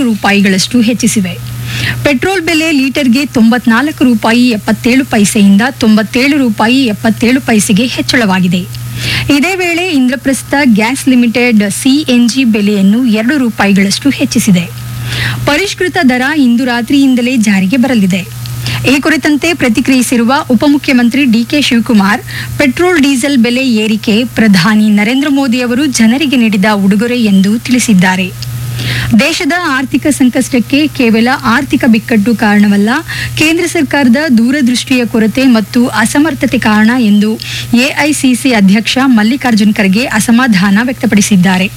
ರೂಪಾಯಿಗಳಷ್ಟು ಹೆಚ್ಚಿಸಿವೆ petrol ಬೆಲೆ ಲೀಟರ್ಗೆ ತೊಂಬತ್ನಾಲ್ಕು ರೂಪಾಯಿ ಎಪ್ಪತ್ತೇಳು ಪೈಸೆಯಿಂದ ತೊಂಬತ್ತೇಳು ರೂಪಾಯಿ ಎಪ್ಪತ್ತೇಳು ಪೈಸೆಗೆ ಹೆಚ್ಚಳವಾಗಿದೆ ಇದೇ ವೇಳೆ ಇಂದ್ರಪ್ರಸ್ಥ ಗ್ಯಾಸ್ ಲಿಮಿಟೆಡ್ ಸಿಎನ್ಜಿ ಬೆಲೆಯನ್ನು ಎರಡು ರೂಪಾಯಿಗಳಷ್ಟು ಹೆಚ್ಚಿಸಿದೆ ಪರಿಷ್ಕೃತ ದರ ಇಂದು ರಾತ್ರಿಯಿಂದಲೇ ಜಾರಿಗೆ ಬರಲಿದೆ ಈ ಕುರಿತಂತೆ ಪ್ರತಿಕ್ರಿಯಿಸಿರುವ ಉಪಮುಖ್ಯಮಂತ್ರಿ ಡಿಕೆ ಶಿವಕುಮಾರ್ ಪೆಟ್ರೋಲ್ ಡೀಸೆಲ್ ಬೆಲೆ ಏರಿಕೆ ಪ್ರಧಾನಿ ನರೇಂದ್ರ ಮೋದಿ ಅವರು ಜನರಿಗೆ ನೀಡಿದ ಉಡುಗೊರೆ ಎಂದು ತಿಳಿಸಿದ್ದಾರೆ ದೇಶದ ಆರ್ಥಿಕ ಸಂಕಷ್ಟಕ್ಕೆ ಕೇವಲ ಆರ್ಥಿಕ ಬಿಕ್ಕಟ್ಟು ಕಾರಣವಲ್ಲ ಕೇಂದ್ರ ಸರ್ಕಾರದ ದೂರದೃಷ್ಟಿಯ ಕೊರತೆ ಮತ್ತು ಅಸಮರ್ಥತೆ ಕಾರಣ ಎಂದು ಎಐಸಿಸಿ ಅಧ್ಯಕ್ಷ ಮಲ್ಲಿಕಾರ್ಜುನ್ ಖರ್ಗೆ ಅಸಮಾಧಾನ ವ್ಯಕ್ತಪಡಿಸಿದ್ದಾರೆ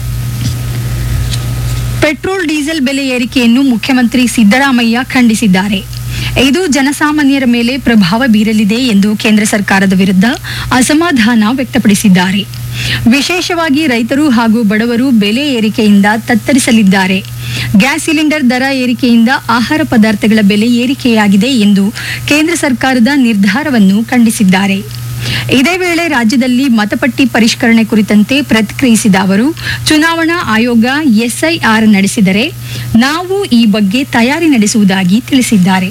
ಪೆಟ್ರೋಲ್ ಡೀಸೆಲ್ ಬೆಲೆ ಏರಿಕೆಯನ್ನು ಮುಖ್ಯಮಂತ್ರಿ ಸಿದ್ದರಾಮಯ್ಯ ಖಂಡಿಸಿದ್ದಾರೆ ಇದು ಜನಸಾಮಾನ್ಯರ ಮೇಲೆ ಪ್ರಭಾವ ಬೀರಲಿದೆ ಎಂದು ಕೇಂದ್ರ ಸರ್ಕಾರದ ವಿರುದ್ಧ ಅಸಮಾಧಾನ ವ್ಯಕ್ತಪಡಿಸಿದ್ದಾರೆ ವಿಶೇಷವಾಗಿ ರೈತರು ಹಾಗೂ ಬಡವರು ಬೆಲೆ ಏರಿಕೆಯಿಂದ ತತ್ತರಿಸಲಿದ್ದಾರೆ ಗ್ಯಾಸ್ ಸಿಲಿಂಡರ್ ದರ ಏರಿಕೆಯಿಂದ ಆಹಾರ ಪದಾರ್ಥಗಳ ಬೆಲೆ ಏರಿಕೆಯಾಗಿದೆ ಎಂದು ಕೇಂದ್ರ ಸರ್ಕಾರದ ನಿರ್ಧಾರವನ್ನು ಖಂಡಿಸಿದ್ದಾರೆ ಇದೇ ವೇಳೆ ರಾಜ್ಯದಲ್ಲಿ ಮತಪಟ್ಟಿ ಪರಿಷ್ಕರಣೆ ಕುರಿತಂತೆ ಪ್ರತಿಕ್ರಿಯಿಸಿದ ಅವರು ಚುನಾವಣಾ ಆಯೋಗ ಎಸ್ಐಆರ್ ನಡೆಸಿದರೆ ನಾವು ಈ ಬಗ್ಗೆ ತಯಾರಿ ನಡೆಸುವುದಾಗಿ ತಿಳಿಸಿದ್ದಾರೆ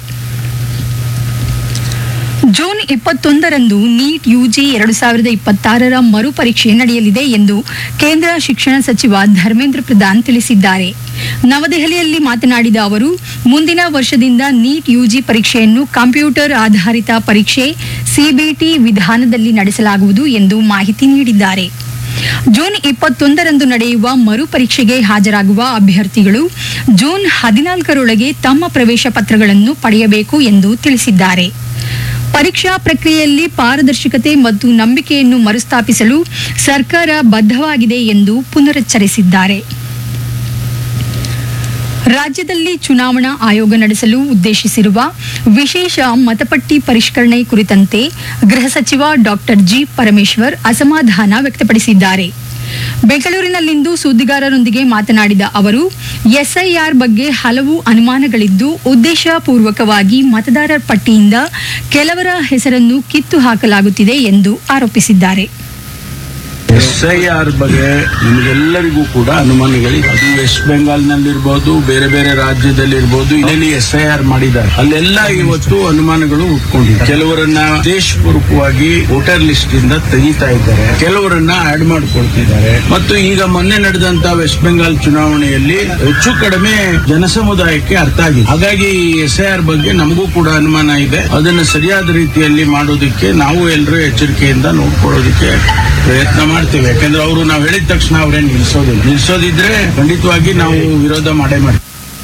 ಜೂನ್ ಇಪ್ಪತ್ತೊಂದರಂದು ನೀಟ್ ಯುಜಿ ಎರಡು ಸಾವಿರದ ಇಪ್ಪತ್ತಾರರ ಮರುಪರೀಕ್ಷೆ ನಡೆಯಲಿದೆ ಎಂದು ಕೇಂದ್ರ ಶಿಕ್ಷಣ ಸಚಿವ ಧರ್ಮೇಂದ್ರ ಪ್ರಧಾನ್ ತಿಳಿಸಿದ್ದಾರೆ ನವದೆಹಲಿಯಲ್ಲಿ ಮಾತನಾಡಿದ ಅವರು ಮುಂದಿನ ವರ್ಷದಿಂದ ನೀಟ್ ಯುಜಿ ಪರೀಕ್ಷೆಯನ್ನು ಕಂಪ್ಯೂಟರ್ ಆಧಾರಿತ ಪರೀಕ್ಷೆ ಸಿಬಿಟಿ ವಿಧಾನದಲ್ಲಿ ನಡೆಸಲಾಗುವುದು ಎಂದು ಮಾಹಿತಿ ನೀಡಿದ್ದಾರೆ ಜೂನ್ ಇಪ್ಪತ್ತೊಂದರಂದು ನಡೆಯುವ ಮರುಪರೀಕ್ಷೆಗೆ ಹಾಜರಾಗುವ ಅಭ್ಯರ್ಥಿಗಳು ಜೂನ್ ಹದಿನಾಲ್ಕರೊಳಗೆ ತಮ್ಮ ಪ್ರವೇಶ ಪತ್ರಗಳನ್ನು ಪಡೆಯಬೇಕು ಎಂದು ತಿಳಿಸಿದ್ದಾರೆ ಪರೀಕ್ಷಾ ಪ್ರಕ್ರಿಯೆಯಲ್ಲಿ ಪಾರದರ್ಶಕತೆ ಮತ್ತು ನಂಬಿಕೆಯನ್ನು ಮರುಸ್ಥಾಪಿಸಲು ಸರ್ಕಾರ ಬದ್ಧವಾಗಿದೆ ಎಂದು ಪುನರುಚ್ಚರಿಸಿದ್ದಾರೆ ರಾಜ್ಯದಲ್ಲಿ ಚುನಾವಣಾ ಆಯೋಗ ನಡೆಸಲು ಉದ್ದೇಶಿಸಿರುವ ವಿಶೇಷ ಮತಪಟ್ಟಿ ಪರಿಷ್ಕರಣೆ ಕುರಿತಂತೆ ಗೃಹ ಸಚಿವ ಡಾಕ್ಟರ್ ಜಿ ಪರಮೇಶ್ವರ್ ಅಸಮಾಧಾನ ವ್ಯಕ್ತಪಡಿಸಿದ್ದಾರೆ ಬೆಂಗಳೂರಿನಲ್ಲಿಂದು ಸುದ್ದಿಗಾರರೊಂದಿಗೆ ಮಾತನಾಡಿದ ಅವರು ಎಸ್ಐಆರ್ ಬಗ್ಗೆ ಹಲವು ಅನುಮಾನಗಳಿದ್ದು ಉದ್ದೇಶಪೂರ್ವಕವಾಗಿ ಮತದಾರರ ಪಟ್ಟಿಯಿಂದ ಕೆಲವರ ಹೆಸರನ್ನು ಕಿತ್ತು ಹಾಕಲಾಗುತ್ತಿದೆ ಎಂದು ಆರೋಪಿಸಿದ್ದಾರೆ ಎಸ್ಐಆರ್ ಬಗ್ಗೆ ನಿಮಗೆಲ್ಲರಿಗೂ ಕೂಡ ಅನುಮಾನಗಳಿದೆ ಅದು ವೆಸ್ಟ್ ಬೆಂಗಾಲ್ ನಲ್ಲಿರ್ಬೋದು ಬೇರೆ ಬೇರೆ ರಾಜ್ಯದಲ್ಲಿರ್ಬೋದು ಇಲ್ಲಿ ಎಸ್ಐಆರ್ ಮಾಡಿದ್ದಾರೆ ಅಲ್ಲೆಲ್ಲ ಇವತ್ತು ಅನುಮಾನಗಳು ಉಟ್ಕೊಂಡಿದೆ ಕೆಲವರನ್ನ ಉದ್ದೇಶಪೂರ್ವಕವಾಗಿ ವೋಟರ್ ಲಿಸ್ಟ್ ಇಂದ ತೆಗಿತಾ ಇದ್ದಾರೆ ಕೆಲವರನ್ನ ಆಡ್ ಮಾಡ್ಕೊಳ್ತಿದ್ದಾರೆ ಮತ್ತು ಈಗ ಮೊನ್ನೆ ನಡೆದಂತ ವೆಸ್ಟ್ ಬೆಂಗಾಲ್ ಚುನಾವಣೆಯಲ್ಲಿ ಹೆಚ್ಚು ಕಡಿಮೆ ಜನಸಮುದಾಯಕ್ಕೆ ಅರ್ಥ ಆಗಿದೆ ಹಾಗಾಗಿ ಈ ಎಸ್ಐಆರ್ ಬಗ್ಗೆ ನಮಗೂ ಕೂಡ ಅನುಮಾನ ಇದೆ ಅದನ್ನು ಸರಿಯಾದ ರೀತಿಯಲ್ಲಿ ಮಾಡೋದಕ್ಕೆ ನಾವು ಎಲ್ಲರೂ ಎಚ್ಚರಿಕೆಯಿಂದ ನೋಡ್ಕೊಳ್ಳೋದಕ್ಕೆ ಪ್ರಯತ್ನ ಮಾಡ್ತೇವೆ ಯಾಕಂದ್ರೆ ಅವರು ನಾವು ಹೇಳಿದ ತಕ್ಷಣ ಅವ್ರೇನು ನಿಲ್ಸೋದಿಲ್ಲ ನಿಲ್ಸೋದಿದ್ರೆ ಖಂಡಿತವಾಗಿ ನಾವು ವಿರೋಧ ಮಾಡೇ ಮಾಡ್ತೀವಿ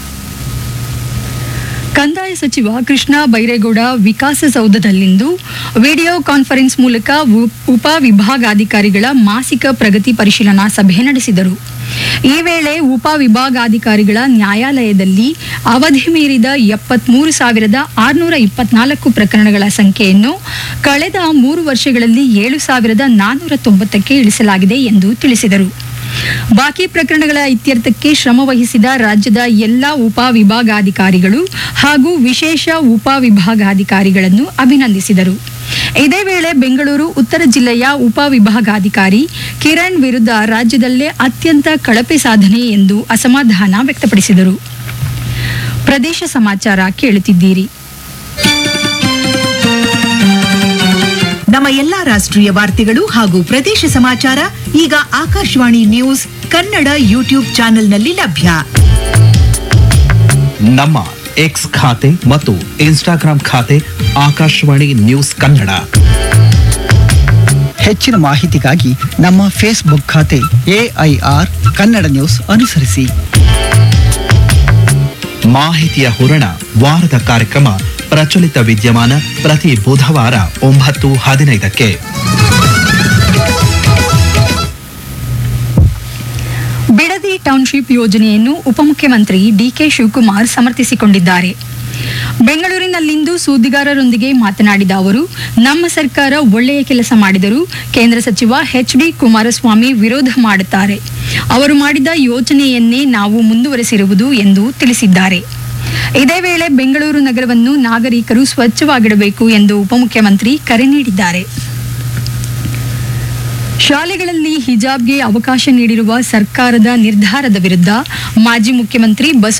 ಕಂದಾಯ ಸಚಿವ ಕೃಷ್ಣ ಬೈರೇಗೌಡ ವಿಕಾಸಸೌಧದಲ್ಲಿಂದು ವಿಡಿಯೋ ಕಾನ್ಫರೆನ್ಸ್ ಮೂಲಕ ಉ- ಉಪ ವಿಭಾಗಾಧಿಕಾರಿಗಳ ಮಾಸಿಕ ಪ್ರಗತಿ ಪರಿಶೀಲನಾ ಸಭೆ ನಡೆಸಿದರು ಈ ವೇಳೆ ಉಪ ವಿಭಾಗಾಧಿಕಾರಿಗಳ ನ್ಯಾಯಾಲಯದಲ್ಲಿ ಅವಧಿ ಮೀರಿದ ಎಪ್ಪತ್ಮೂರು ಸಾವಿರದ ಆರುನೂರ ಇಪ್ಪತ್ನಾಲ್ಕು ಪ್ರಕರಣಗಳ ಸಂಖ್ಯೆಯನ್ನು ಕಳೆದ ಮೂರು ವರ್ಷಗಳಲ್ಲಿ ಏಳು ಸಾವಿರದ ನಾನ್ನೂರ ತೊಂಬತ್ತಕ್ಕೆ ಇಳಿಸಲಾಗಿದೆ ಎಂದು ತಿಳಿಸಿದರು ಬಾಕಿ ಪ್ರಕರಣಗಳ ಇತ್ಯರ್ಥಕ್ಕೆ ಶ್ರಮ ವಹಿಸಿದ ರಾಜ್ಯದ ಎಲ್ಲ ಉಪ ವಿಭಾಗಾಧಿಕಾರಿಗಳು ಹಾಗೂ ವಿಶೇಷ ಉಪ ವಿಭಾಗಾಧಿಕಾರಿಗಳನ್ನು ಅಭಿನಂದಿಸಿದರು ಇದೇ ವೇಳೆ ಬೆಂಗಳೂರು ಉತ್ತರ ಜಿಲ್ಲೆಯ ಉಪ ವಿಭಾಗಾಧಿಕಾರಿ ಕಿರಣ್ ವಿರುದ್ಧ ರಾಜ್ಯದಲ್ಲೇ ಅತ್ಯಂತ ಕಳಪೆ ಸಾಧನೆ ಎಂದು ಅಸಮಾಧಾನ ವ್ಯಕ್ತಪಡಿಸಿದರು ಪ್ರದೇಶ ಸಮಾಚಾರ ಕೇಳುತ್ತಿದ್ದೀರಿ ನಮ್ಮ ಎಲ್ಲಾ ರಾಷ್ಟ್ರೀಯ ವಾರ್ತೆಗಳು ಹಾಗೂ ಪ್ರದೇಶ ಸಮಾಚಾರ ಈಗ ಆಕಾಶವಾಣಿ ನ್ಯೂಸ್ ಕನ್ನಡ ಯೂಟ್ಯೂಬ್ ಚಾನೆಲ್ನಲ್ಲಿ ಲಭ್ಯ ನಮ್ಮ ಎಕ್ಸ್ ಖಾತೆ ಮತ್ತು ಇನ್ಸ್ಟಾಗ್ರಾಂ ಖಾತೆ ಆಕಾಶವಾಣಿ ನ್ಯೂಸ್ ಕನ್ನಡ ಹೆಚ್ಚಿನ ಮಾಹಿತಿಗಾಗಿ ನಮ್ಮ ಫೇಸ್ಬುಕ್ ಖಾತೆ ಎಐಆರ್ ಕನ್ನಡ ನ್ಯೂಸ್ ಅನುಸರಿಸಿ ಮಾಹಿತಿಯ ಹೂರಣ ವಾರದ ಕಾರ್ಯಕ್ರಮ ಪ್ರಚಲಿತ ವಿದ್ಯಮಾನ ಪ್ರತಿ ಬುಧವಾರ ಒಂಬತ್ತು ಹದಿನೈದಕ್ಕೆ ಬಿಡದಿ ಟೌನ್ಶಿಪ್ ಯೋಜನೆಯನ್ನು ಉಪಮುಖ್ಯಮಂತ್ರಿ ಡಿಕೆ ಶಿವಕುಮಾರ್ ಸಮರ್ಥಿಸಿಕೊಂಡಿದ್ದಾರೆ ಬೆಂಗಳೂರಿನಲ್ಲಿಂದು ಸುದ್ದಿಗಾರರೊಂದಿಗೆ ಮಾತನಾಡಿದ ಅವರು ನಮ್ಮ ಸರ್ಕಾರ ಒಳ್ಳೆಯ ಕೆಲಸ ಮಾಡಿದರೂ ಕೇಂದ್ರ ಸಚಿವ ಎಚ್ ಡಿ ಕುಮಾರಸ್ವಾಮಿ ವಿರೋಧ ಮಾಡುತ್ತಾರೆ ಅವರು ಮಾಡಿದ ಯೋಜನೆಯನ್ನೇ ನಾವು ಮುಂದುವರೆಸಿರುವುದು ಎಂದು ತಿಳಿಸಿದ್ದಾರೆ ಇದೇ ವೇಳೆ ಬೆಂಗಳೂರು ನಗರವನ್ನು ನಾಗರಿಕರು ಸ್ವಚ್ಛವಾಗಿಡಬೇಕು ಎಂದು ಉಪಮುಖ್ಯಮಂತ್ರಿ ಕರೆ ನೀಡಿದ್ದಾರೆ ಶಾಲೆಗಳಲ್ಲಿ ಹಿಜಾಬ್ಗೆ ಅವಕಾಶ ನೀಡಿರುವ ಸರ್ಕಾರದ ನಿರ್ಧಾರದ ವಿರುದ್ಧ ಮಾಜಿ ಮುಖ್ಯಮಂತ್ರಿ ಬಸವ